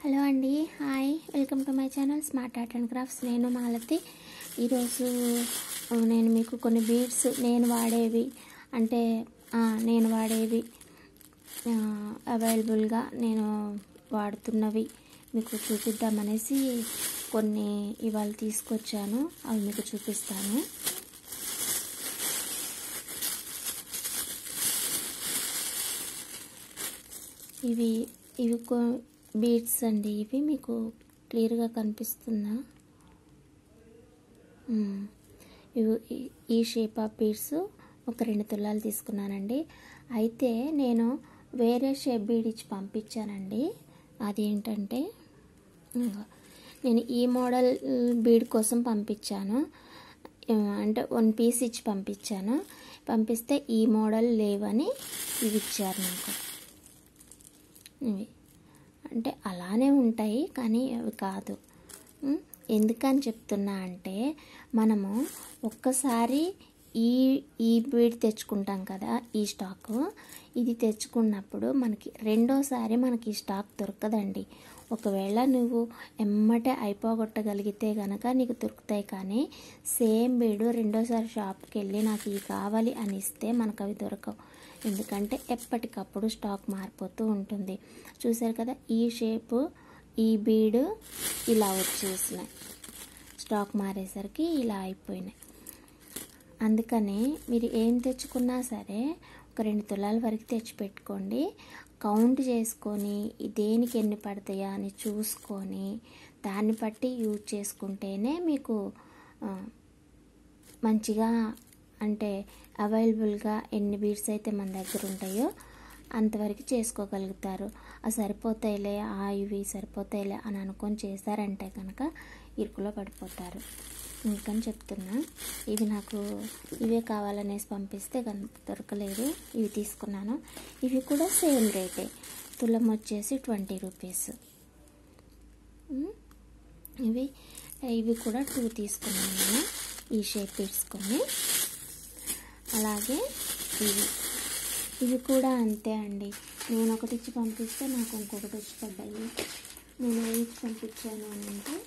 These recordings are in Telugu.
హలో అండి hi welcome to my channel smart art and crafts నేను మాలతి ఈరోజు ఆ, నేను మీకు కొన్ని బీడ్స్ నేను వాడేవి అంటే ఆ, నేను వాడేవి అవైలబుల్గా నేను వాడుతున్నవి మీకు చూపిద్దామనేసి కొన్ని ఇవాళ తీసుకొచ్చాను అవి మీకు చూపిస్తాను ఇవి ఇవి బీడ్స్ అండి ఇవి మీకు క్లియర్గా కనిపిస్తుందా మ్మ్. ఇవి ఈ- ఈ షేప్ ఆఫ్ బీడ్స్ ఒక రెండు తులాలు తీసుకున్నానండి అయితే నేను వేరే షేప్ బీడ్ ఇచ్చి పంపించానండి అదేంటంటే ఇంగో, నేను ఈ మోడల్ బీడ్ కోసం పంపించాను ఆ, అంటే వన్ పీస్ ఇచ్చి పంపించాను పంపిస్తే ఈ మోడల్ లేవని ఇవి ఇచ్చారు నాకు ఇవి అంటే అలానే ఉంటాయి కానీ అవి కాదు ఉం? ఎందుకని చెప్తున్నా అంటే మనము ఒక్కసారి ఈ ఈ బీడ్ తెచ్చుకుంటాం కదా ఈ స్టాక్ ఇది తెచ్చుకున్నప్పుడు మనకి రెండోసారి మనకి ఈ స్టాక్ దొరకదండి ఒకవేళ నువ్వు ఎమ్మటే అయిపోగొట్టగలిగితే కనుక నీకు దొరుకుతాయి కానీ సేమ్ బీడు రెండోసారి షాప్కి వెళ్ళి నాకు ఇవి కావాలి అని ఇస్తే మనకు అవి దొరకవు ఎందుకంటే ఎప్పటికప్పుడు స్టాక్ మారిపోతూ ఉంటుంది చూసారు కదా ఈ షేపు ఈ బీడు ఇలా వచ్చేసినాయి స్టాక్ మారేసరికి ఇలా అయిపోయినాయి అందుకని మీరు ఏం తెచ్చుకున్నా సరే ఒక రెండు తులాల వరకు తెచ్చి పెట్టుకోండి కౌంట్ చేసుకొని ఈ దేనికి ఎన్ని పడతాయా అని చూసుకొని దాన్ని బట్టి యూజ్ చేసుకుంటేనే మీకు ఆ, మంచిగా అంటే అవైలబుల్గా ఎన్ని బీడ్స్ అయితే మన దగ్గర ఉంటాయో అంతవరకు చేసుకోగలుగుతారు ఆ సరిపోతాయిలే ఆ ఇవి సరిపోతాయిలే అని అనుకొని చేశారంటే కనుక ఇరుకులో పడిపోతారు అందుకని చెప్తున్నా ఇవి నాకు ఇవే కావాలనేసి పంపిస్తే కన్- దొరకలేదు ఇవి తీసుకున్నాను ఇవి కూడా సేమ్ రేటే తులం వచ్చేసి ట్వంటీ రూపీస్ ఉమ్, ఇవి ఇవి కూడా టూ తీసుకున్నాను నేను ఈ షేప్ తీసుకొని అలాగే ఇవి ఇవి కూడా అంతే అండి నేను ఒకటి ఇచ్చి పంపిస్తే నాకు ఇంకొకటి వచ్చి పడ్డాయి నేను ఏమి ఇచ్చి పంపించాను అని అంటే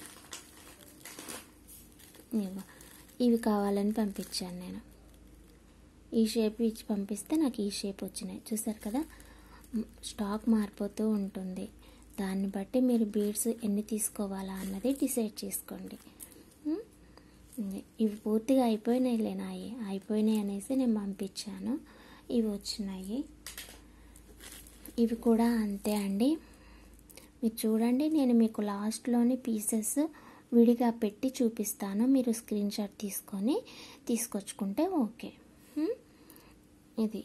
ఇదిగో, ఇవి కావాలని పంపించాను నేను ఈ షేప్ ఇచ్చి పంపిస్తే నాకు ఈ షేప్ వచ్చినాయి చూసారు కదా మ్, స్టాక్ మారిపోతూ ఉంటుంది దాన్ని బట్టి మీరు బీడ్స్ ఎన్ని తీసుకోవాలా అన్నది డిసైడ్ చేసుకోండి మ్, ఇది- ఇవి పూర్తిగా అయిపోయినాయిలే నాయి అయిపోయినాయి అనేసి నేను పంపించాను ఇవి వచ్చినాయి ఇవి కూడా అంతే అండి మీరు చూడండి నేను మీకు లాస్ట్లోని పీసెస్ విడిగా పెట్టి చూపిస్తాను మీరు స్క్రీన్ షాట్ తీసుకొని తీసుకొచ్చుకుంటే ఓకే హ్మ్? ఇది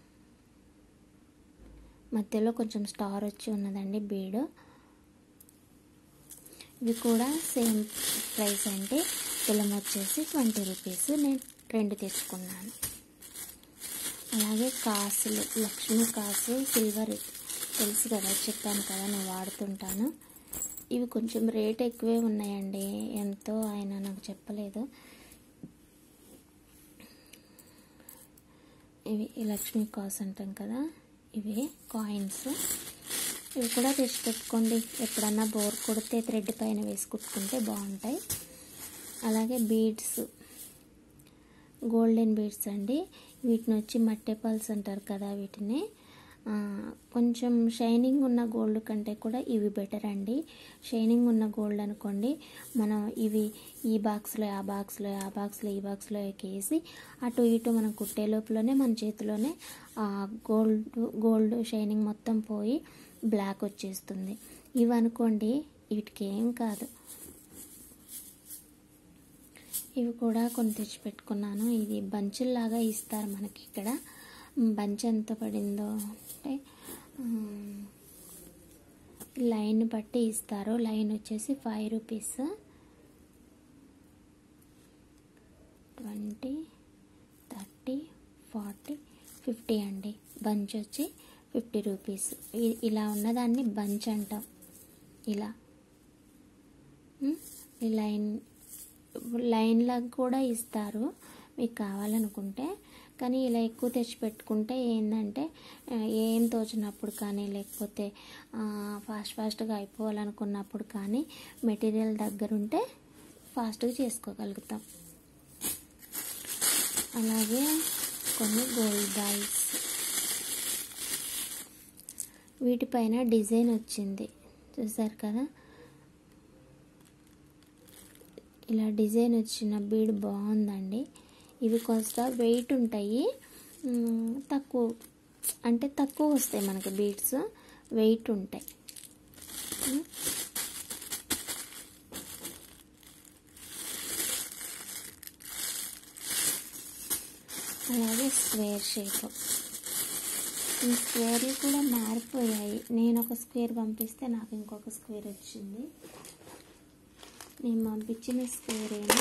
మధ్యలో కొంచెం స్టార్ వచ్చి ఉన్నదండి బీడు ఇవి కూడా సేమ్ ప్రైస్ అంటే తులం వచ్చేసి ట్వంటీ రూపీస్ నేను రెండు తెచ్చుకున్నాను అలాగే కాసులు లక్ష్మీ కాసు సిల్వర్ తెలుసు కదా చెప్పాను కదా నేను వాడుతుంటాను ఇవి కొంచెం రేట్ ఎక్కువే ఉన్నాయండి ఎంతో ఆయన నాకు చెప్పలేదు ఇవి ఈ లక్ష్మీ కాస్ అంటాం కదా ఇవి కాయిన్స్ ఇవి కూడా తెచ్చి పెట్టుకోండి ఎప్పుడన్నా బోర్ కొడితే థ్రెడ్ పైన వేసి కుట్టుకుంటే బాగుంటాయి అలాగే బీడ్స్ గోల్డెన్ బీడ్స్ అండి వీటిని వచ్చి మట్టె పల్స్ అంటారు కదా వీటిని ఆ, కొంచెం షైనింగ్ ఉన్న గోల్డ్ కంటే కూడా ఇవి బెటర్ అండి షైనింగ్ ఉన్న గోల్డ్ అనుకోండి మనం ఇవి ఈ బాక్స్లో ఆ బాక్స్లో ఆ బాక్స్లో ఈ బాక్స్లో వేసి అటు ఇటు మనం కుట్టే లోపలనే మన చేతిలోనే ఆ గోల్డ్ గోల్డ్ షైనింగ్ మొత్తం పోయి బ్లాక్ వచ్చేస్తుంది ఇవి అనుకోండి వీటికి ఏం కాదు ఇవి కూడా కొన్ని తెచ్చి పెట్టుకున్నాను ఇది బంచుల్లాగా ఇస్తారు మనకి ఇక్కడ బంచ్ ఎంత పడిందో అంటే ఉమ్, లైన్ బట్టి ఇస్తారు లైన్ వచ్చేసి five rupees twenty thirty forty fifty అండి బంచ్ వచ్చి ఫిఫ్టీ రూపీస్ ఇ- ఇలా ఉన్నదాన్ని బంచ్ అంటాం ఇలా ఉమ్, ఈ లైన్ లైన్లకు కూడా ఇస్తారు మీకు కావాలనుకుంటే కానీ ఇలా ఎక్కువ తెచ్చి పెట్టుకుంటే ఏంటంటే ఆ, ఏం తోచినప్పుడు కానీ లేకపోతే ఆ, ఫాస్ట్ ఫాస్ట్గా అయిపోవాలనుకున్నప్పుడు కానీ మెటీరియల్ దగ్గర ఉంటే ఫాస్ట్గా చేసుకోగలుగుతాం అలాగే కొన్ని గోల్డ్ బాల్స్ వీటిపైన డిజైన్ వచ్చింది చూసారు కదా ఇలా డిజైన్ వచ్చిన బీడ్ బాగుందండి ఇవి కొంత వెయిట్ ఉంటాయి మ్, తక్కువ అంటే తక్కువ వస్తాయి మనకి బీడ్స్ వెయిట్ ఉంటాయి మ్. అలాగే స్క్వేర్ షేప్ ఈ స్క్వేర్లు కూడా మారిపోయాయి నేను ఒక స్క్వేర్ పంపిస్తే నాకు ఇంకొక స్క్వేర్ వచ్చింది నేను పంపించిన స్క్వేర్ ఏమో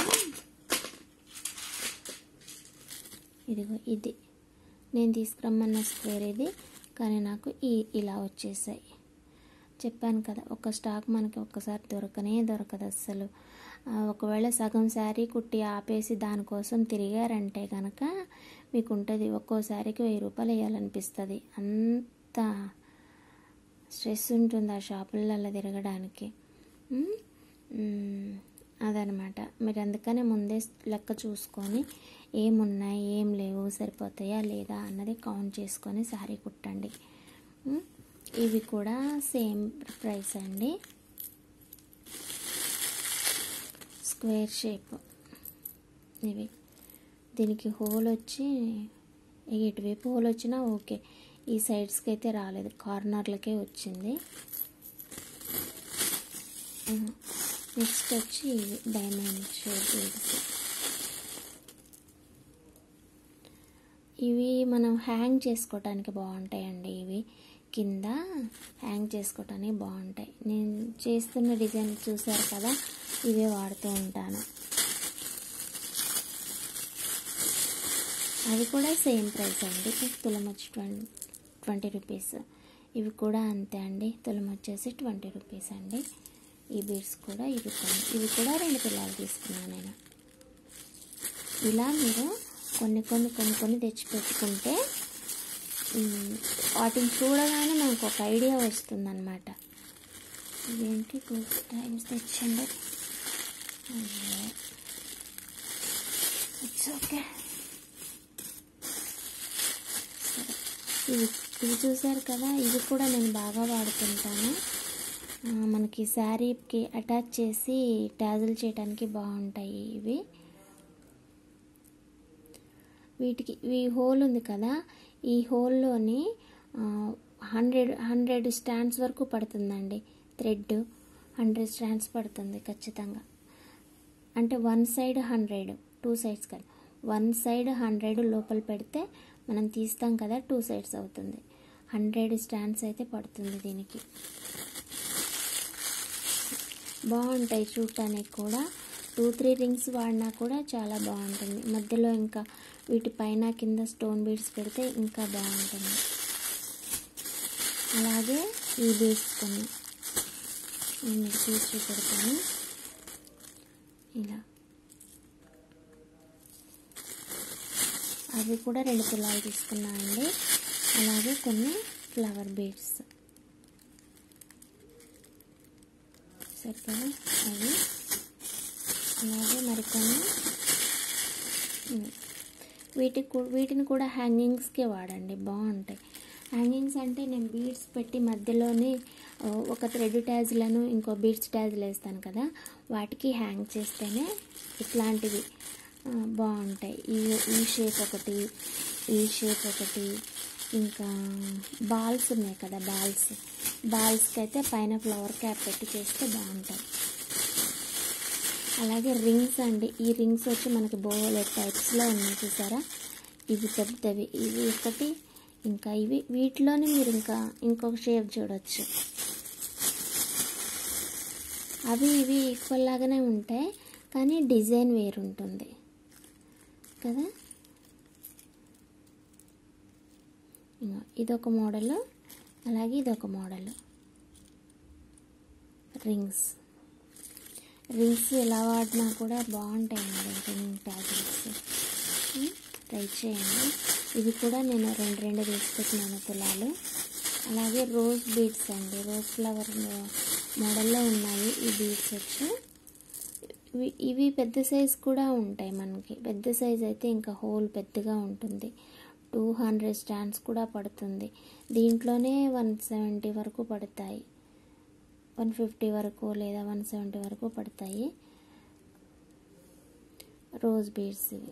ఇదిగో ఇది నేను తీసుకురమ్మన్న స్క్వేర్ ఇది కానీ నాకు ఈ ఇలా వచ్చేసాయి చెప్పాను కదా ఒక స్టాక్ మనకి ఒక్కసారి దొరకనే దొరకదు అస్సలు ఆ, ఒకవేళ సగం శారీ కుట్టి ఆపేసి దానికోసం తిరిగారంటే కనుక మీకు ఉంటుంది ఒక్కో శారీకి వెయ్యి రూపాయలు వేయాలనిపిస్తుంది అంత స్ట్రెస్ ఉంటుంది ఆ షాపులలో తిరగడానికి ఉమ్, ఉమ్, అదనమాట మీరు అందుకనే ముందే లెక్క చూసుకొని ఏమున్నాయి ఏం లేవు సరిపోతాయా లేదా అన్నది కౌంట్ చేసుకొని శారీ కుట్టండి ఉమ్, ఇవి కూడా సేమ్ ప్రైస్ అండి స్క్వేర్ షేప్ ఇవి దీనికి హోల్ వచ్చి ఇటువైపు హోల్ వచ్చినా ఓకే ఈ సైడ్స్కి అయితే రాలేదు కార్నర్లకే వచ్చింది నెక్స్ట్ వచ్చి ఇవి డైమండ్ షేప్ బీడ్స్ ఇవి మనం హ్యాంగ్ చేసుకోవటానికి బాగుంటాయండి ఇవి కింద హ్యాంగ్ చేసుకోవటానికి బాగుంటాయి నేను చేస్తున్న డిజైన్ చూసారు కదా ఇవే వాడుతూ ఉంటాను అవి కూడా సేమ్ ప్రైస్ అండి తులం వచ్చి ట్వంటీ ట్వంటీ రూపీస్ ఇవి కూడా అంతే అండి తులం వచ్చేసి ట్వంటీ రూపీస్ అండి ఈ బీడ్స్ కూడా ఇవి కొన్ని ఇవి కూడా రెండు పిల్లలు తీసుకున్నాను నేను ఇలా మీరు కొన్ని కొన్ని కొన్ని కొన్ని తెచ్చి పెట్టుకుంటే మ్, వాటిని చూడగానే మనకు ఒక ఐడియా వస్తుందన్నమాట ఇదేంటి టూ టైమ్స్ తెచ్చండి ఇట్స్ ఓకే ఇవి ఇవి చూసారు కదా ఇవి కూడా నేను బాగా వాడుతుంటాను ఆ, మనకి శారీకి అటాచ్ చేసి ట్యాజులు చేయడానికి బాగుంటాయి ఇవి వీటికి ఈ హోల్ ఉంది కదా ఈ హోల్లోని హండ్రెడ్ హండ్రెడ్ స్టాండ్స్ వరకు పడుతుందండి థ్రెడ్ హండ్రెడ్ స్టాండ్స్ పడుతుంది ఖచ్చితంగా అంటే one side hundred two sides కాదు వన్ సైడ్ హండ్రెడ్ లోపల పెడితే మనం తీస్తాం కదా టూ సైడ్స్ అవుతుంది హండ్రెడ్ స్టాండ్స్ అయితే పడుతుంది దీనికి బాగుంటాయి చూడటానికి కూడా టూ త్రీ రింగ్స్ వాడినా కూడా చాలా బాగుంటుంది మధ్యలో ఇంకా వీటి పైన కింద స్టోన్ బీడ్స్ పెడితే ఇంకా బాగుంటుంది అలాగే ఈ బీడ్స్ కొన్ని నేను మీకు తీసి చూపెడతాను ఇలా అవి కూడా రెండు తులాలు తీసుకున్నానండి అలాగే కొన్ని ఫ్లవర్ బీడ్స్ సరిపడా అవి అలాగే మరికొన్ని ఇవి. వీటికి కూ- వీటిని కూడా హ్యాంగింగ్స్కే వాడండి బాగుంటాయి హ్యాంగింగ్స్ అంటే నేను బీడ్స్ పెట్టి మధ్యలోని ఆ, ఒక థ్రెడ్ ట్యాజ్లను ఇంకో బీడ్స్ ట్యాజ్లు వేస్తాను కదా వాటికి హ్యాంగ్ చేస్తేనే ఇట్లాంటివి ఆ, బాగుంటాయి ఈ ఈ షేప్ ఒకటి ఈ షేప్ ఒకటి ఇంకా బాల్స్ ఉన్నాయి కదా బాల్స్ బాల్స్కి అయితే పైన ఫ్లవర్ క్యాప్ పెట్టి చేస్తే బాగుంటాయి అలాగే రింగ్స్ అండి ఈ రింగ్స్ వచ్చి మనకి బోలెట్ టైప్స్లో ఉన్నాయి చూసారా ఇవి పెద్దవి ఇవి ఒకటి ఇంకా ఇవి వీటిలోనే మీరు ఇంకా ఇంకొక షేప్ చూడొచ్చు అవి ఇవి ఈక్వల్ లాగానే ఉంటాయి కానీ డిజైన్ వేరుంటుంది కదా ఇగో ఇదొక మోడల్ అలాగే ఇదొక మోడల్ రింగ్స్ రింగ్స్ ఎలా వాడినా కూడా బాగుంటాయండి రింగ్ ట్యాగిల్స్ ట్రై చేయండి ఇవి కూడా నేను రెండు రెండు తీసుకుంటున్నాను తులాలు అలాగే రోజ్ బీడ్స్ అండి రోజ్ ఫ్లవర్ మోడల్లో ఉన్నాయి ఈ బీడ్స్ వచ్చి ఇవి ఇవి పెద్ద సైజ్ కూడా ఉంటాయి మనకి పెద్ద సైజ్ అయితే ఇంకా హోల్ పెద్దగా ఉంటుంది టూ హండ్రెడ్ స్టాండ్స్ కూడా పడుతుంది దీంట్లోనే వన్ సెవెంటీ వరకు పడతాయి వన్ ఫిఫ్టీ వరకు లేదా వన్ సెవెంటీ వరకు పడతాయి రోజ్ బీడ్స్ ఇవి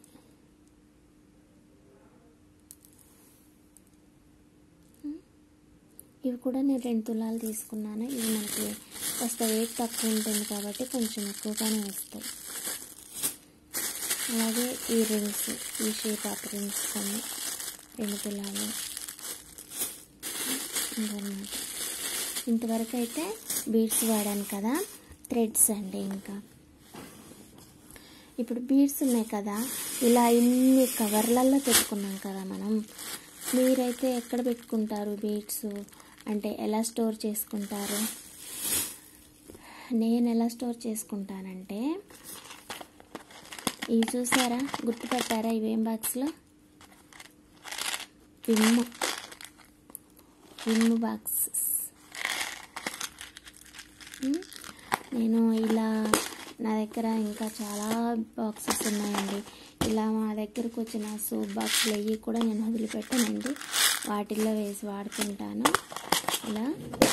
ఇవి కూడా నేను రెండు తులాలు తీసుకున్నాను ఇవి మనకి కాస్త వెయిట్ తక్కువ ఉంటుంది కాబట్టి కొంచెం ఎక్కువగానే వస్తాయి అలాగే ఈ రింగ్స్ ఈ షేప్ ఆఫ్ రింగ్స్ కొన్ని రెండు తులాలు ఇంకన్నమాట ఇంతవరకు అయితే బీడ్స్ వాడాను కదా థ్రెడ్స్ అండి ఇంకా ఇప్పుడు బీడ్స్ ఉన్నాయి కదా ఇలా ఇన్ని కవర్లలో పెట్టుకున్నాం కదా మనం మీరైతే ఎక్కడ పెట్టుకుంటారు బీడ్స్ అంటే ఎలా స్టోర్ చేసుకుంటారు నేను ఎలా స్టోర్ చేసుకుంటానంటే ఇవి చూసారా గుర్తుపట్టారా ఇవేం బాక్స్లో విమ్ విమ్ బాక్సెస్ నేను ఇలా నా దగ్గర ఇంకా చాలా బాక్సెస్ ఉన్నాయండి ఇలా మా దగ్గరకు వచ్చిన సూప్ బాక్స్లు అవి కూడా నేను వదిలిపెట్టానండి వాటిల్లో వేసి వాడుతుంటాను ఇలా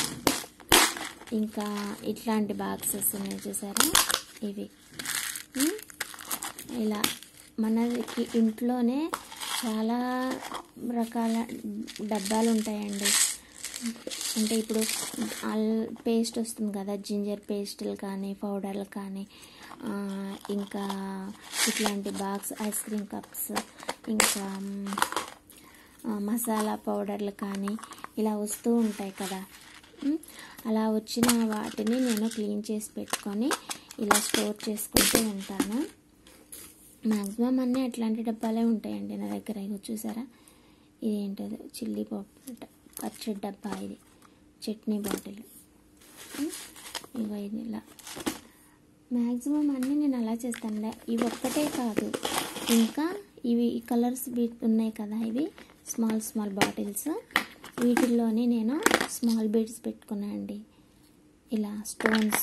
ఇంకా ఇట్లాంటి బాక్సెస్ ఉన్నాయి చూసారా ఇవి ఉమ్, ఇలా మనకి ఇంట్లోనే చాలా రకాల డబ్బాలు ఉంటాయండి అంటే ఇప్పుడు అల్ పేస్ట్ వస్తుంది కదా జింజర్ పేస్టులు కానీ పౌడర్లు కానీ ఆ, ఇంకా ఇట్లాంటి బాక్స్ ఐస్ క్రీమ్ కప్స్ ఇంకా మ్, ఆ, మసాలా పౌడర్లు కానీ ఇలా వస్తూ ఉంటాయి కదా మ్, అలా వచ్చిన వాటిని నేను క్లీన్ చేసి పెట్టుకొని ఇలా స్టోర్ చేసుకుంటూ ఉంటాను మ్యాక్సిమం అన్నీ అట్లాంటి డబ్బాలే ఉంటాయండి నా దగ్గర ఇగో చూసారా ఇది ఏంటది చిల్లీ పౌడర్ పచ్చడి డబ్బా ఇది చట్నీ బాటిల్ ఉమ్, ఇగో ఇది ఇలా మ్యాక్సిమం అన్నీ నేను అలా చేస్తాను ఇవి ఒక్కటే కాదు ఇంకా ఇవి ఈ కలర్స్ బీట్ ఉన్నాయి కదా ఇవి స్మాల్ స్మాల్ బాటిల్స్ వీటిల్లోని నేను స్మాల్ బీడ్స్ పెట్టుకున్నానండి ఇలా స్టోన్స్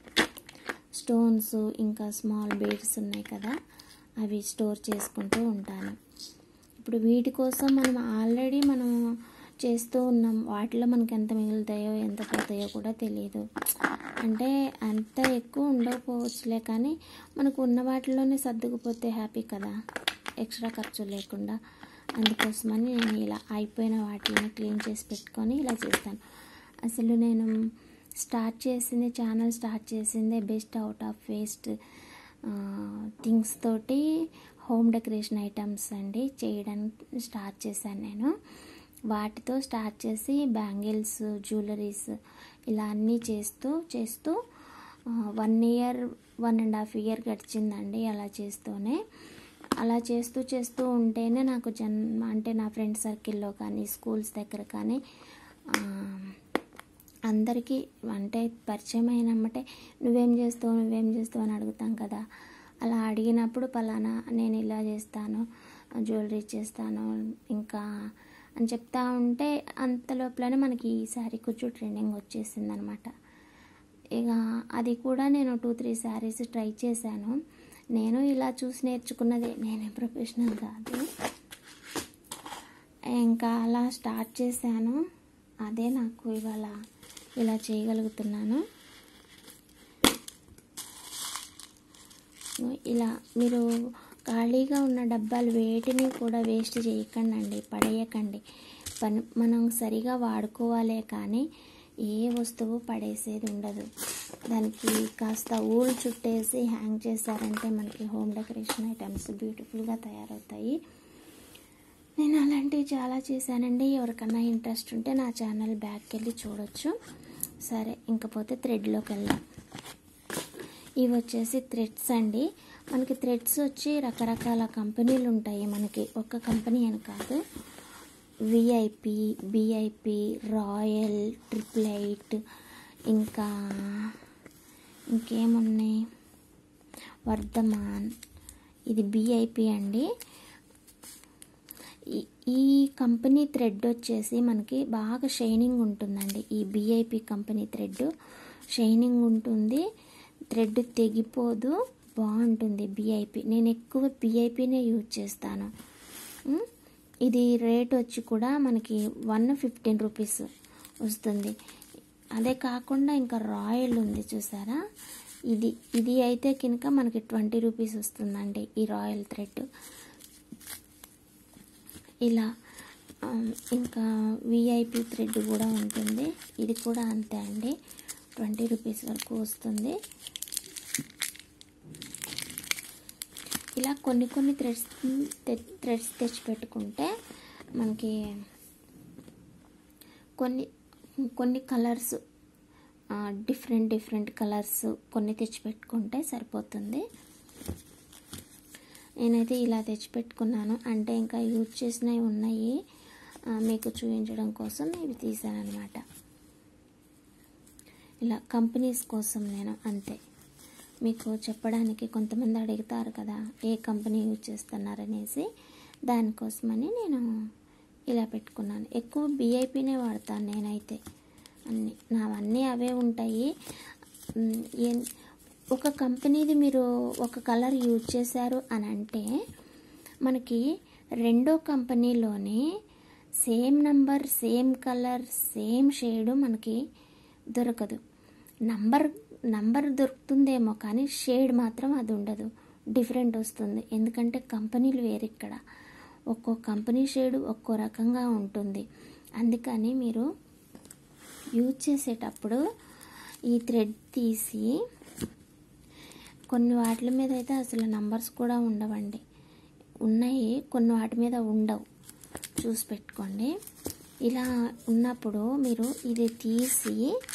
స్టోన్స్ ఇంకా స్మాల్ బీడ్స్ ఉన్నాయి కదా అవి స్టోర్ చేసుకుంటూ ఉంటాను ఇప్పుడు వీటి కోసం మనం ఆల్రెడీ మనం చేస్తూ ఉన్నాం వాటిలో మనకి ఎంత మిగులుతాయో ఎంత పోతాయో కూడా తెలియదు అంటే అంత ఎక్కువ ఉండకపోవచ్చులే కానీ మనకు ఉన్న వాటిలోనే సర్దుకుపోతే హ్యాపీ కదా ఎక్స్ట్రా ఖర్చు లేకుండా అందుకోసమని నేను ఇలా అయిపోయిన వాటిని క్లీన్ చేసి పెట్టుకొని ఇలా చేస్తాను అసలు నేను స్టార్ట్ చేసింది ఛానల్ స్టార్ట్ చేసిందే best out of waste things తోటి హోమ్ డెకరేషన్ ఐటమ్స్ అండి చేయడానికి స్టార్ట్ చేశాను నేను వాటితో స్టార్ట్ చేసి బ్యాంగిల్స్ జ్యువెలరీస్ ఇలా అన్నీ చేస్తూ చేస్తూ one year one and half year గడిచిందండి అలా చేస్తూనే అలా చేస్తూ చేస్తూ ఉంటేనే నాకు జన్ అంటే నా ఫ్రెండ్ సర్కిల్లో కానీ స్కూల్స్ దగ్గర కానీ ఆ, అందరికీ అంటే పరిచయం అయినమ్మటే నువ్వేం చేస్తావు నువ్వేం చేస్తావు అని అడుగుతాం కదా అలా అడిగినప్పుడు పలానా నేను ఇలా చేస్తాను జ్యువెలరీ చేస్తాను ఇంకా అని చెప్తా ఉంటే అంత లోపలనే మనకి ఈ శారీ కొంచెం ట్రెండింగ్ వచ్చేసింది అనమాట ఇక అది కూడా నేను టూ త్రీ శారీస్ ట్రై చేశాను నేను ఇలా చూసి నేర్చుకున్నదే నేనే ప్రొఫెషనల్ కాదు ఇంకా అలా స్టార్ట్ చేశాను అదే నాకు ఇవాళ ఇలా చేయగలుగుతున్నాను ఇలా మీరు ఖాళీగా ఉన్న డబ్బాలు వేటిని కూడా వేస్ట్ చేయకండి అండి పడేయకండి పని మనం సరిగా వాడుకోవాలే కానీ ఏ వస్తువు పడేసేది ఉండదు దానికి కాస్త ఊలు చుట్టేసి హ్యాంగ్ చేశారంటే మనకి హోమ్ డెకరేషన్ ఐటమ్స్ బ్యూటిఫుల్గా తయారవుతాయి నేను అలాంటివి చాలా చేశానండి ఎవరికన్నా ఇంట్రెస్ట్ ఉంటే నా ఛానల్ బ్యాక్కి వెళ్ళి చూడొచ్చు సరే ఇంకపోతే థ్రెడ్లోకి వెళ్దాం ఇవి వచ్చేసి థ్రెడ్స్ అండి మనకి థ్రెడ్స్ వచ్చి రకరకాల కంపెనీలు ఉంటాయి మనకి ఒక్క కంపెనీ అని కాదు VIP BIP royal triple eight ఇంకా ఇంకేమున్నాయి వర్ధమాన్ ఇది బిఐపి అండి ఈ- ఈ కంపెనీ థ్రెడ్ వచ్చేసి మనకి బాగా షైనింగ్ ఉంటుందండి ఈ బిఐపి కంపెనీ థ్రెడ్ షైనింగ్ ఉంటుంది థ్రెడ్ తెగిపోదు బాగుంటుంది బిఐపి నేను ఎక్కువ బిఐపినే యూజ్ చేస్తాను ఉమ్, ఇది రేట్ వచ్చి కూడా మనకి వన్ ఫిఫ్టీన్ రూపీస్ వస్తుంది అదే కాకుండా ఇంకా రాయల్ ఉంది చూసారా ఇది ఇది అయితే కనుక మనకి ట్వంటీ రూపీస్ వస్తుందండి ఈ రాయల్ థ్రెడ్ ఇలా ఆ, ఇంకా విఐపి థ్రెడ్ కూడా ఉంటుంది ఇది కూడా అంతే అండి ట్వంటీ రూపీస్ వరకు వస్తుంది ఇలా కొన్ని కొన్ని థ్రెడ్స్ థ్రెడ్స్ తెచ్చి పెట్టుకుంటే మనకి కొన్ని కొన్ని కలర్స్ డిఫరెంట్ డిఫరెంట్ కలర్స్ కొన్ని తెచ్చి పెట్టుకుంటే సరిపోతుంది నేనైతే ఇలా తెచ్చిపెట్టుకున్నాను అంటే ఇంకా యూజ్ చేసినవి ఉన్నాయి ఆ, మీకు చూపించడం కోసం ఇవి తీసాను అనమాట ఇలా కంపెనీస్ కోసం నేను అంతే మీకు చెప్పడానికి కొంతమంది అడుగుతారు కదా ఏ కంపెనీ యూజ్ చేస్తున్నారనేసి దానికోసమని నేను ఇలా పెట్టుకున్నాను ఎక్కువ బిఐపినే వాడతాను నేనైతే అన్నీ నావన్నీ అవే ఉంటాయి ఉమ్, ఏం- ఒక కంపెనీది మీరు ఒక కలర్ యూజ్ చేశారు అని అంటే మనకి రెండో కంపెనీలోనే same number same colour same shade మనకి దొరకదు నంబర్ నంబర్ దొరుకుతుందేమో కానీ షేడ్ మాత్రం అది ఉండదు డిఫరెంట్ వస్తుంది ఎందుకంటే కంపెనీలు వేరు ఇక్కడ ఒక్కో కంపెనీ షేడ్ ఒక్కో రకంగా ఉంటుంది అందుకని మీరు యూజ్ చేసేటప్పుడు ఈ థ్రెడ్ తీసి కొన్ని వాటి మీద అయితే అసలు నంబర్స్ కూడా ఉండవండి ఉన్నాయి కొన్ని వాటి మీద ఉండవు చూసి పెట్టుకోండి ఇలా ఉన్నప్పుడు మీరు ఇది తీసి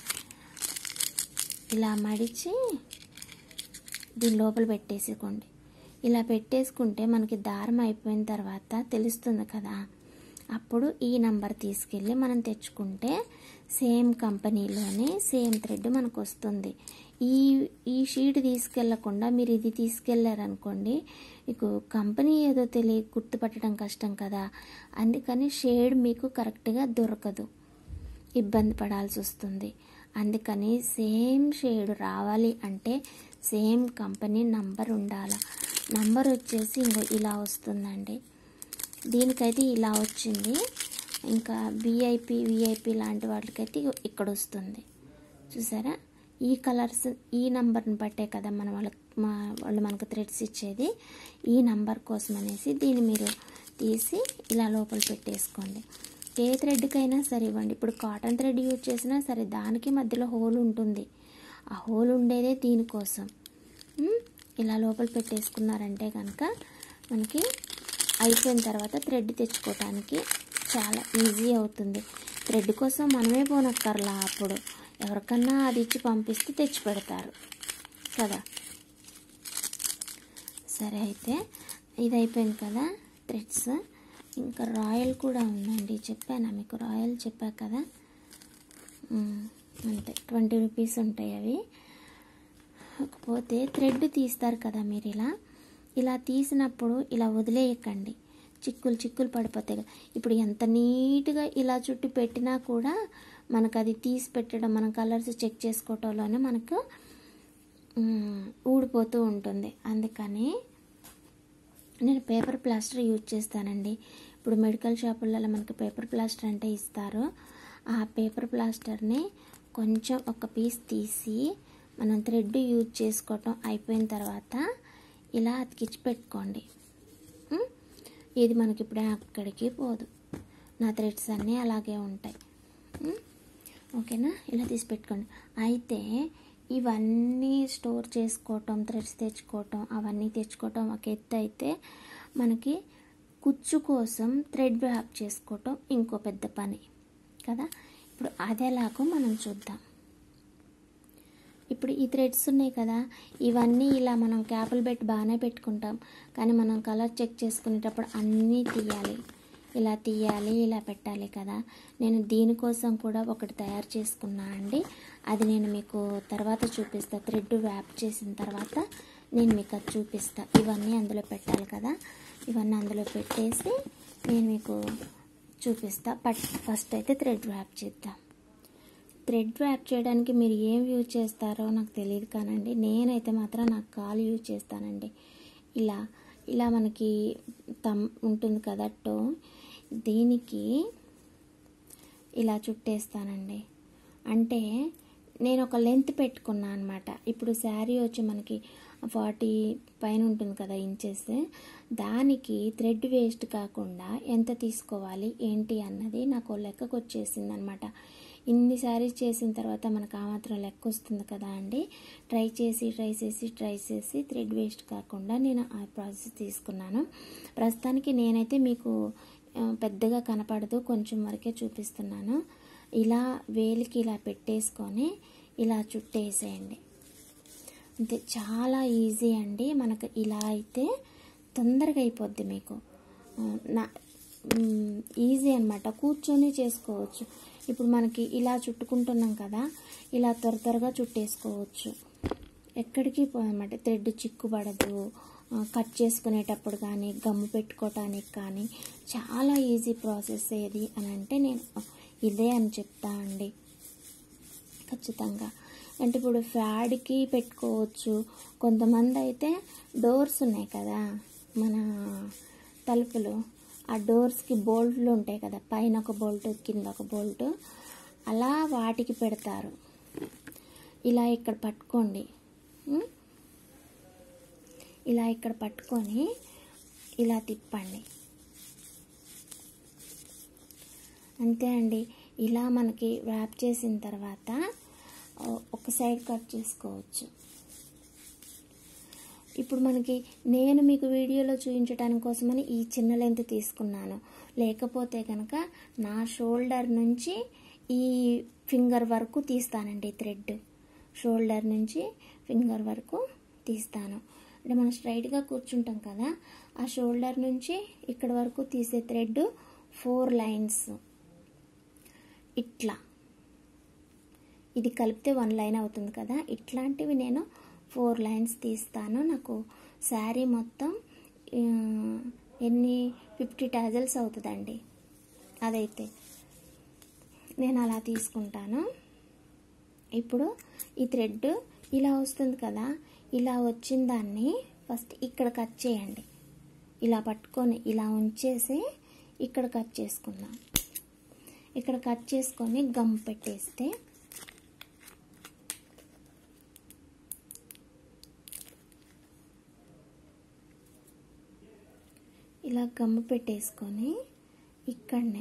ఇలా మడిచి దీని లోపల పెట్టేసుకోండి ఇలా పెట్టేసుకుంటే మనకి దారం అయిపోయిన తర్వాత తెలుస్తుంది కదా అప్పుడు ఈ నంబర్ తీసుకెళ్ళి మనం తెచ్చుకుంటే సేమ్ కంపెనీలోనే సేమ్ థ్రెడ్ మనకు వస్తుంది ఈ ఈ షీట్ తీసుకెళ్లకుండా మీరు ఇది తీసుకెళ్లారనుకోండి మీకు కంపెనీ ఏదో తెలియ గుర్తుపట్టడం కష్టం కదా అందుకని షేడ్ మీకు కరెక్ట్గా దొరకదు ఇబ్బంది పడాల్సి వస్తుంది అందుకని సేమ్ షేడ్ రావాలి అంటే సేమ్ కంపెనీ నంబర్ ఉండాలి నంబర్ వచ్చేసి ఇంకో ఇలా వస్తుందండి దీనికైతే ఇలా వచ్చింది ఇంకా బిఐపి విఐపి లాంటి వాటికైతే ఇగో ఇక్కడ వస్తుంది చూసారా ఈ కలర్స్ ఈ నంబర్ని బట్టే కదా మన వాళ్ళకి మా వాళ్ళు మనకు థ్రెడ్స్ ఇచ్చేది ఈ నంబర్ కోసం అనేసి దీన్ని మీరు తీసి ఇలా లోపల పెట్టేసుకోండి ఏ థ్రెడ్కైనా సరే ఇవ్వండి ఇప్పుడు కాటన్ థ్రెడ్ యూజ్ చేసినా సరే దానికి మధ్యలో హోల్ ఉంటుంది ఆ హోల్ ఉండేదే దీనికోసం ఉమ్, ఇలా లోపల పెట్టేసుకున్నారంటే కనుక మనకి అయిపోయిన తర్వాత థ్రెడ్ తెచ్చుకోవటానికి చాలా ఈజీ అవుతుంది థ్రెడ్ కోసం మనమే పోనక్కర్లా అప్పుడు ఎవరికన్నా అది ఇచ్చి పంపిస్తే తెచ్చి పెడతారు కదా సరే అయితే ఇది అయిపోయింది కదా థ్రెడ్స్ ఇంకా రాయల్ కూడా ఉందండి చెప్పానా మీకు రాయల్ చెప్పా కదా ఉమ్, అంతే ట్వంటీ రూపీస్ ఉంటాయి అవి కాకపోతే థ్రెడ్ తీస్తారు కదా మీరు ఇలా ఇలా తీసినప్పుడు ఇలా వదిలేయకండి చిక్కులు చిక్కులు పడిపోతాయి కదా ఇప్పుడు ఎంత నీట్గా ఇలా చుట్టి పెట్టినా కూడా మనకు అది తీసి పెట్టడం మన కలర్స్ చెక్ చేసుకోవటంలోనే మనకు ఉమ్, ఊడిపోతూ ఉంటుంది అందుకని నేను పేపర్ ప్లాస్టర్ యూజ్ చేస్తానండి ఇప్పుడు మెడికల్ షాపులలో మనకి పేపర్ ప్లాస్టర్ అంటే ఇస్తారు ఆ పేపర్ ప్లాస్టర్ని కొంచెం ఒక పీస్ తీసి మనం థ్రెడ్ యూజ్ చేసుకోవటం అయిపోయిన తర్వాత ఇలా అతికించి పెట్టుకోండి ఉం? ఇది మనకి ఇప్పుడు అక్కడికి పోదు నా థ్రెడ్స్ అన్నీ అలాగే ఉంటాయి ఉం? ఓకేనా ఇలా తీసి పెట్టుకోండి అయితే ఇవన్నీ స్టోర్ చేసుకోవటం థ్రెడ్స్ తెచ్చుకోవటం అవన్నీ తెచ్చుకోవటం ఒక ఎత్తు అయితే మనకి కుచ్చు కోసం థ్రెడ్ వ్యాప్ చేసుకోవటం ఇంకో పెద్ద పని కదా ఇప్పుడు అదేలాగో మనం చూద్దాం ఇప్పుడు ఈ థ్రెడ్స్ ఉన్నాయి కదా ఇవన్నీ ఇలా మనం క్యాపులు పెట్టి బాగానే పెట్టుకుంటాం కానీ మనం కలర్ చెక్ చేసుకునేటప్పుడు అన్నీ తీయాలి ఇలా తీయాలి ఇలా పెట్టాలి కదా నేను దీనికోసం కూడా ఒకటి తయారు చేసుకున్నా అండి అది నేను మీకు తర్వాత చూపిస్తా థ్రెడ్ వ్యాప్ చేసిన తర్వాత నేను మీకు అది చూపిస్తా ఇవన్నీ అందులో పెట్టాలి కదా ఇవన్నీ అందులో పెట్టేసి నేను మీకు చూపిస్తా బట్ ఫస్ట్ అయితే థ్రెడ్ ర్యాప్ చేద్దాం థ్రెడ్ ర్యాప్ చేయడానికి మీరు ఏం యూజ్ చేస్తారో నాకు తెలియదు కానండి నేనైతే మాత్రం నాకు కాలు యూజ్ చేస్తానండి ఇలా ఇలా మనకి తమ్ ఉంటుంది కదా టో దీనికి ఇలా చుట్టేస్తానండి అంటే నేను ఒక లెంత్ పెట్టుకున్నాను అనమాట ఇప్పుడు శారీ వచ్చి మనకి ఫార్టీ పైన ఉంటుంది కదా ఇంచెస్ దానికి థ్రెడ్ వేస్ట్ కాకుండా ఎంత తీసుకోవాలి ఏంటి అన్నది నాకు లెక్కకు వచ్చేసింది అనమాట ఇన్ని శారీస్ చేసిన తర్వాత మనకు ఆ మాత్రం లెక్క వస్తుంది కదా అండి ట్రై చేసి ట్రై చేసి ట్రై చేసి థ్రెడ్ వేస్ట్ కాకుండా నేను ఆ ప్రాసెస్ తీసుకున్నాను ప్రస్తుతానికి నేనైతే మీకు ఆ, పెద్దగా కనపడదు కొంచెం వరకే చూపిస్తున్నాను ఇలా వేలికి ఇలా పెట్టేసుకొని ఇలా చుట్టేసేయండి అంతే చాలా ఈజీ అండి మనకు ఇలా అయితే తొందరగా అయిపోద్ది మీకు ఆ, నా మ్, ఈజీ అనమాట కూర్చొని చేసుకోవచ్చు ఇప్పుడు మనకి ఇలా చుట్టుకుంటున్నాం కదా ఇలా త్వర త్వరగా చుట్టేసుకోవచ్చు ఎక్కడికి పోయన్నమాట థ్రెడ్ చిక్కుపడదు ఆ, కట్ చేసుకునేటప్పుడు కానీ గమ్ము పెట్టుకోవటానికి కానీ చాలా ఈజీ ప్రాసెస్ ఏది అని అంటే నేను ఇదే అని చెప్తా అండి ఖచ్చితంగా అంటే ఇప్పుడు ఫ్యాడ్కి పెట్టుకోవచ్చు కొంతమంది అయితే డోర్స్ ఉన్నాయి కదా మన తలుపులు ఆ డోర్స్కి బోల్ట్లు ఉంటాయి కదా పైన ఒక బోల్ట్ కింద ఒక బోల్ట్ అలా వాటికి పెడతారు ఇలా ఇక్కడ పట్టుకోండి ఉం? ఇలా ఇక్కడ పట్టుకొని ఇలా తిప్పండి అంతే అండి ఇలా మనకి ర్యాప్ చేసిన తర్వాత ఓ- ఒక సైడ్ కట్ చేసుకోవచ్చు ఇప్పుడు మనకి నేను మీకు వీడియోలో చూపించడానికి కోసమని ఈ చిన్న లెంత్ తీసుకున్నాను లేకపోతే కనుక నా షోల్డర్ నుంచి ఈ ఫింగర్ వరకు తీస్తానండి థ్రెడ్ షోల్డర్ నుంచి ఫింగర్ వరకు తీస్తాను అంటే మనం స్ట్రైట్గా కూర్చుంటాం కదా ఆ షోల్డర్ నుంచి ఇక్కడ వరకు తీసే థ్రెడ్ ఫోర్ లైన్స్ ఇట్లా ఇది కలిపితే వన్ లైన్ అవుతుంది కదా ఇట్లాంటివి నేను ఫోర్ లైన్స్ తీస్తాను నాకు శారీ మొత్తం ఆ, ఎన్ని ఫిఫ్టీ టాజల్స్ అవుతుందండి అదైతే నేను అలా తీసుకుంటాను ఇప్పుడు ఈ థ్రెడ్ ఇలా వస్తుంది కదా ఇలా వచ్చిన దాన్ని ఫస్ట్ ఇక్కడ కట్ చేయండి ఇలా పట్టుకొని ఇలా ఉంచేసి ఇక్కడ కట్ చేసుకుందాం ఇక్కడ కట్ చేసుకొని గమ్ పెట్టేస్తే ఇలా గమ్ము పెట్టేసుకొని ఇక్కడనే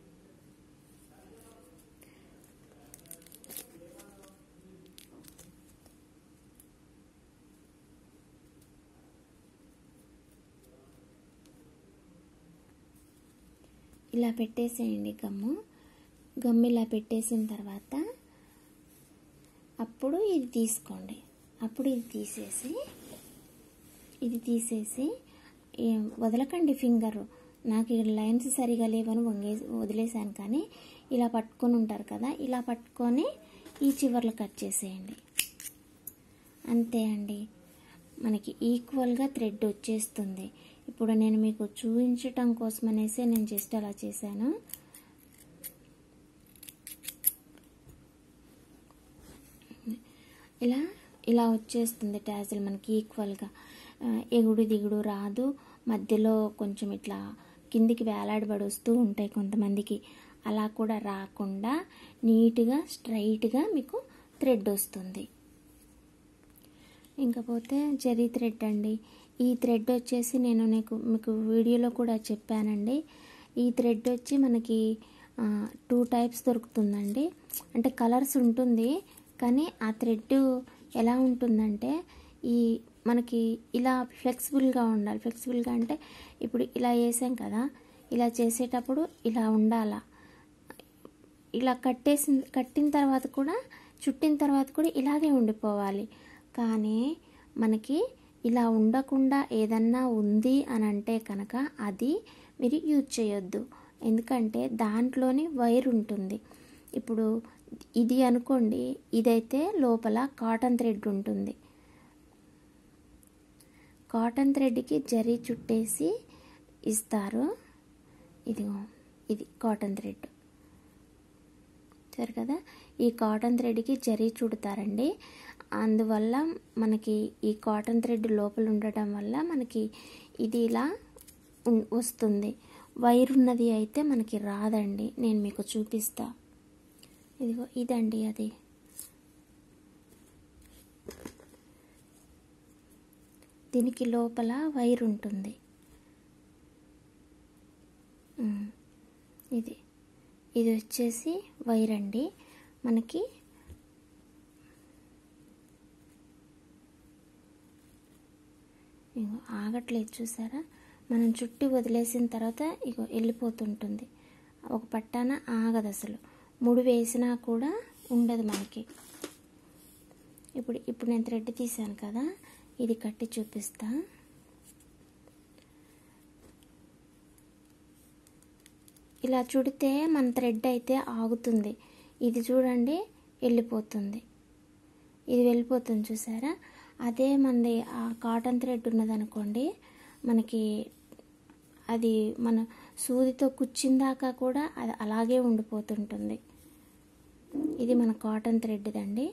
ఇలా పెట్టేసేయండి గమ్ము గమ్ము ఇలా పెట్టేసిన తర్వాత అప్పుడు ఇది తీసుకోండి అప్పుడు ఇది తీసేసి ఇది తీసేసి ఏం వదలకండి ఫింగర్ నాకు ఇక్కడ లైన్స్ సరిగా లేవని వంగే వదిలేసాను కానీ ఇలా పట్టుకొని ఉంటారు కదా ఇలా పట్టుకొని ఈ చివర్లు కట్ చేసేయండి అంతే అండి మనకి ఈక్వల్గా థ్రెడ్ వచ్చేస్తుంది ఇప్పుడు నేను మీకు చూపించటం కోసం అనేసి నేను జస్ట్ అలా చేశాను ఇలా ఇలా వచ్చేస్తుంది టాజిల్ మనకి ఈక్వల్గా ఆ, ఎగుడు దిగుడు రాదు మధ్యలో కొంచెం ఇట్లా కిందికి వేలాడబడి వస్తూ ఉంటాయి కొంతమందికి అలా కూడా రాకుండా నీట్గా స్ట్రైట్గా మీకు థ్రెడ్ వస్తుంది ఇంకపోతే జరీ థ్రెడ్ అండి ఈ థ్రెడ్ వచ్చేసి నేను నీకు మీకు వీడియోలో కూడా చెప్పానండి ఈ థ్రెడ్ వచ్చి మనకి టూ టైప్స్ దొరుకుతుందండి అంటే కలర్స్ ఉంటుంది కానీ ఆ థ్రెడ్ ఎలా ఉంటుందంటే ఈ మనకి ఇలా ఫ్లెక్సిబుల్గా ఉండాలి ఫ్లెక్సిబుల్గా అంటే ఇప్పుడు ఇలా వేసాం కదా ఇలా చేసేటప్పుడు ఇలా ఉండాలా ఇలా కట్టేసిన కట్టిన తర్వాత కూడా చుట్టిన తర్వాత కూడా ఇలాగే ఉండిపోవాలి కానీ మనకి ఇలా ఉండకుండా ఏదన్నా ఉంది అని అంటే కనుక అది మీరు యూజ్ చేయొద్దు ఎందుకంటే దాంట్లోని వైర్ ఉంటుంది ఇప్పుడు ఇది అనుకోండి ఇదైతే లోపల కాటన్ థ్రెడ్ ఉంటుంది కాటన్ థ్రెడ్కి జరీ చుట్టేసి ఇస్తారు ఇదిగో ఇది కాటన్ థ్రెడ్ సరే కదా ఈ కాటన్ థ్రెడ్కి జరీ చుడతారండి అందువల్ల మనకి ఈ కాటన్ థ్రెడ్ లోపల ఉండటం వల్ల మనకి ఇది ఇలా ఉన్- వస్తుంది వైర్ ఉన్నది అయితే మనకి రాదండి నేను మీకు చూపిస్తా ఇదిగో ఇదండి అది దీనికి లోపల వైర్ ఉంటుంది ఉమ్, ఇది ఇది వచ్చేసి వైర్ అండి మనకి ఇగో ఆగట్లేదు చూసారా మనం చుట్టి వదిలేసిన తర్వాత ఇగో వెళ్ళిపోతుంటుంది ఒక పట్టాన ఆగదు అసలు ముడి వేసినా కూడా ఉండదు మనకి ఇప్పుడు ఇప్పుడు నేను థ్రెడ్ తీసాను కదా ఇది కట్టి చూపిస్తా ఇలా చుడితే మన థ్రెడ్ అయితే ఆగుతుంది ఇది చూడండి వెళ్ళిపోతుంది ఇది వెళ్ళిపోతుంది చూసారా అదే మనది ఆ కాటన్ థ్రెడ్ ఉన్నదనుకోండి మనకి అది మన సూదితో కుచ్చిందాకా కూడా అది అలాగే ఉండిపోతుంటుంది ఇది మన కాటన్ థ్రెడ్దండి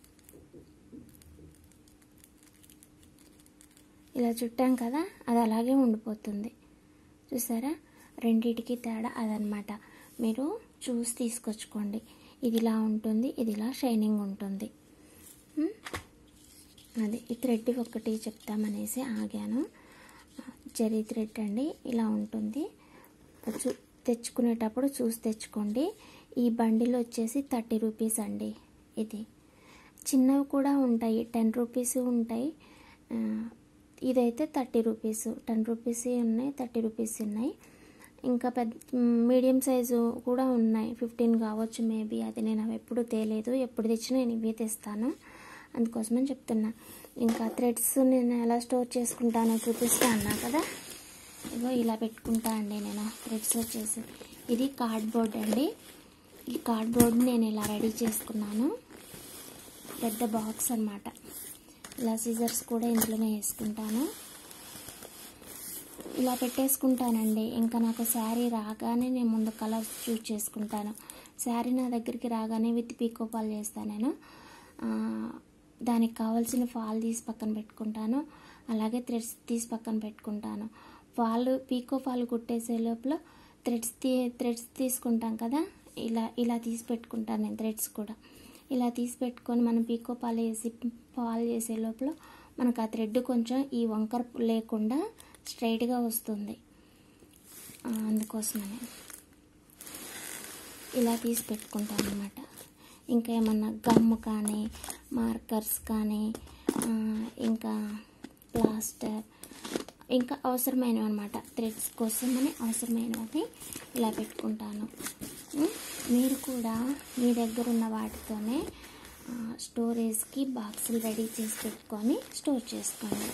ఇలా చుట్టాం కదా అది అలాగే ఉండిపోతుంది చూసారా రెండిటికి తేడా అదనమాట మీరు చూసి తీసుకొచ్చుకోండి ఇది ఇలా ఉంటుంది ఇది ఇలా షైనింగ్ ఉంటుంది ఉమ్, అది ఈ థ్రెడ్ ఒకటి చెప్తామనేసి ఆగాను జరీ థ్రెడ్ అండి ఇలా ఉంటుంది చూ తెచ్చుకునేటప్పుడు చూసి తెచ్చుకోండి ఈ బండిల్ వచ్చేసి థర్టీ రూపీస్ అండి ఇది చిన్నవి కూడా ఉంటాయి టెన్ రూపీస్ ఉంటాయి ఆ, ఇదైతే థర్టీ రూపీస్ టెన్ రూపీస్ ఉన్నాయి థర్టీ రూపీస్ ఉన్నాయి ఇంకా పెద్ద మీడియం సైజు కూడా ఉన్నాయి ఫిఫ్టీన్ కావచ్చు మేబీ అది నేను అవి ఎప్పుడు తేలేదు ఎప్పుడు తెచ్చినా నేను ఇవే తెస్తాను అందుకోసమని చెప్తున్నా ఇంకా థ్రెడ్స్ నేను ఎలా స్టోర్ చేసుకుంటానో చూపిస్తా అన్నా కదా ఇగో ఇలా పెట్టుకుంటా అండి నేను థ్రెడ్స్ వచ్చేసి ఇది కార్డ్బోర్డ్ అండి ఈ కార్డ్బోర్డ్ నేను ఇలా రెడీ చేసుకున్నాను పెద్ద బాక్స్ అన్నమాట ఇలా సీజర్స్ కూడా ఇందులోనే వేసుకుంటాను ఇలా పెట్టేసుకుంటానండి ఇంకా నాకు శారీ రాగానే నేను ముందు కలర్ చూస్ చేసుకుంటాను శారీ నా దగ్గరికి రాగానే విత్ పీకో ఫాల్ చేస్తాను నేను ఆ, దానికి కావాల్సిన ఫాల్ తీసి పక్కన పెట్టుకుంటాను అలాగే థ్రెడ్స్ తీసి పక్కన పెట్టుకుంటాను ఫాల్ పీకో ఫాల్ కుట్టేసే లోపల థ్రెడ్స్ తీ థ్రెడ్స్ తీసుకుంటాం కదా ఇలా ఇలా తీసి పెట్టుకుంటాను నేను థ్రెడ్స్ కూడా ఇలా తీసి పెట్టుకొని మనం పీకో పాలు వేసి పాలు చేసే లోపల మనకు ఆ థ్రెడ్ కొంచెం ఈ వంకర లేకుండా స్ట్రైట్గా వస్తుంది ఆ, అందుకోసమని ఇలా తీసి పెట్టుకుంటాను అనమాట ఇంకా ఏమన్నా గమ్ కానీ మార్కర్స్ కానీ ఆ, ఇంకా ప్లాస్టర్ ఇంకా అవసరమైనవి అనమాట థ్రెడ్స్ కోసమని అవసరమైనవి ఇలా పెట్టుకుంటాను ఉం? మీరు కూడా మీ దగ్గర ఉన్న వాటితోనే ఆ, స్టోరేజ్కి బాక్సులు రెడీ చేసి పెట్టుకొని స్టోర్ చేసుకోండి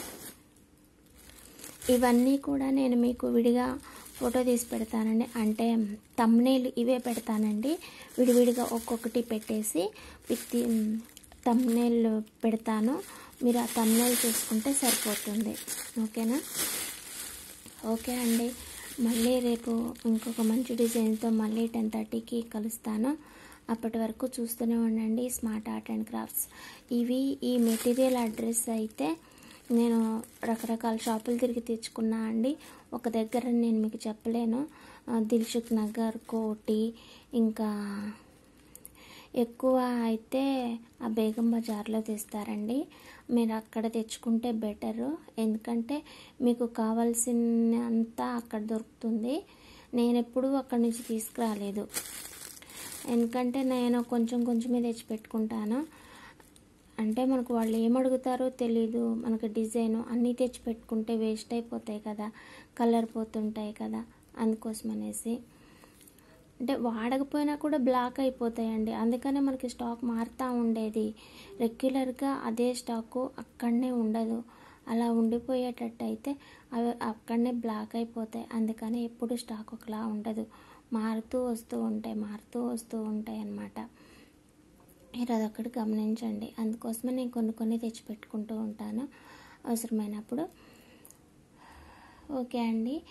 ఇవన్నీ కూడా నేను మీకు విడిగా ఫోటో తీసి పెడతానండి అంటే తమ్నేల్ ఇవే పెడతానండి విడివిడిగా ఒక్కొక్కటి పెట్టేసి విత్ తమ్నేల్ పెడతాను మీరు ఆ తమ్నేల్ చూసుకుంటే సరిపోతుంది ఓకేనా ఓకే అండి మళ్ళీ రేపు ఇంకొక మంచి డిజైన్తో మళ్ళీ టెన్ థర్టీకి కలుస్తాను అప్పటి వరకు చూస్తూనే ఉండండి స్మార్ట్ ఆర్ట్ అండ్ క్రాఫ్ట్స్ ఇవి ఈ మెటీరియల్ అడ్రస్ అయితే నేను రకరకాల షాపులు తిరిగి తెచ్చుకున్నా అండి ఒక దగ్గర నేను మీకు చెప్పలేను ఆ, దిల్సుఖ్ నగర్ కోటి ఇంకా ఎక్కువ అయితే ఆ బేగం బజార్లో తెస్తారండి మీరు అక్కడ తెచ్చుకుంటే బెటరు ఎందుకంటే మీకు కావాల్సినంత అక్కడ దొరుకుతుంది నేను ఎప్పుడూ అక్కడి నుంచి తీసుకురాలేదు ఎందుకంటే నేను కొంచెం కొంచెమే తెచ్చి పెట్టుకుంటాను అంటే మనకు వాళ్ళు ఏం అడుగుతారో తెలీదు మనకు డిజైన్ అన్నీ తెచ్చి పెట్టుకుంటే వేస్ట్ అయిపోతాయి కదా కలర్ పోతుంటాయి కదా అందుకోసం అనేసి అంటే వాడకపోయినా కూడా బ్లాక్ అయిపోతాయండి అందుకనే మనకి స్టాక్ మారుతూ ఉండేది రెగ్యులర్గా అదే స్టాకు అక్కడనే ఉండదు అలా ఉండిపోయేటట్టు అయితే అవి అక్కడనే బ్లాక్ అయిపోతాయి అందుకని ఎప్పుడు స్టాక్ ఒకలా ఉండదు మారుతూ వస్తూ ఉంటాయి మారుతూ వస్తూ ఉంటాయి అన్నమాట మీరు అదొక్కటి గమనించండి అందుకోసమే నేను కొన్ని కొన్ని తెచ్చి పెట్టుకుంటూ ఉంటాను అవసరమైనప్పుడు ఓకే అండి ఆ,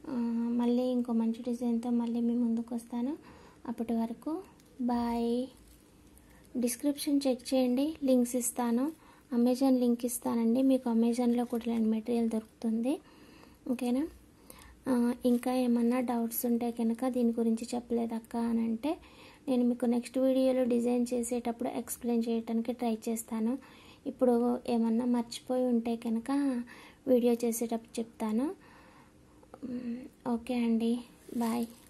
ఆ, మళ్ళీ ఇంకో మంచి డిజైన్తో మళ్ళీ మీ ముందుకు వస్తాను అప్పటి వరకు బాయ్ డిస్క్రిప్షన్ చెక్ చేయండి లింక్స్ ఇస్తాను అమెజాన్ లింక్ ఇస్తానండి మీకు అమెజాన్లో కూడా ఇలాంటి మెటీరియల్ దొరుకుతుంది ఓకేనా ఆ, ఇంకా ఏమన్నా డౌట్స్ ఉంటే కనుక దీని గురించి చెప్పలేదక్క అని అంటే నేను మీకు నెక్స్ట్ వీడియోలో డిజైన్ చేసేటప్పుడు ఎక్స్ప్లెయిన్ చేయడానికి ట్రై చేస్తాను ఇప్పుడు ఏమన్నా మర్చిపోయి ఉంటే కనుక వీడియో చేసేటప్పుడు చెప్తాను మ్, ఓకే అండి బాయ్